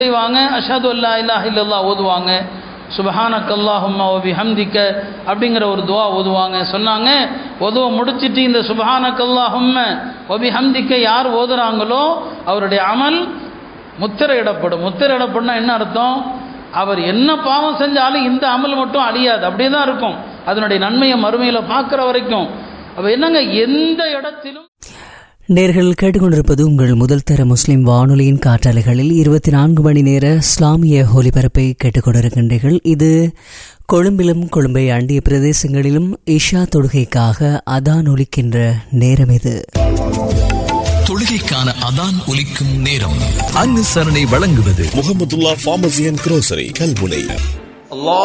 செய்வாங்க அஷது அல்லா இல்லாஹ் இல்லல்லா ஓதுவாங்க சுபஹானக் அல்லாஹும்ம ஒபி ஹம்திக்க அப்படிங்கிற ஒரு துவா ஓதுவாங்க சொன்னாங்க உதவ முடிச்சிட்டு இந்த சுபஹானக் அல்லாஹும்ம ஒபி ஹம்திக்க யார் ஓதுறாங்களோ அவருடைய அமல் முத்திரையிடப்படும் முத்திரையிடப்படும்னா என்ன அர்த்தம் அவர் என்ன பாவம் செஞ்சாலும் இந்த அமல் மட்டும் அழியாது அப்படியே தான் இருக்கும் அதனுடைய நன்மையை மறுமையில் பார்க்குற வரைக்கும் அப்போ என்னங்க எந்த இடத்திலும் நேர்கள் கேட்டுக்கொண்டிருப்பது உங்கள் முதல் தர முஸ்லிம் வானொலியின் காற்றாலைகளில் இருபத்தி நான்கு மணி நேர இஸ்லாமிய ஒலிபரப்பை கேட்டுக்கொண்டிருக்கின்றீர்கள் இது கொழும்பிலும் கொழும்பை அண்டிய பிரதேசங்களிலும் இஷா தொழுகைக்காக அதான் ஒலிக்கின்ற நேரம் இது தொழுகைக்கான அதான் ஒலிக்கும் நேரம் அனுசரணை வழங்குவது Mohamedullah pharmacy and grocery Kalmunai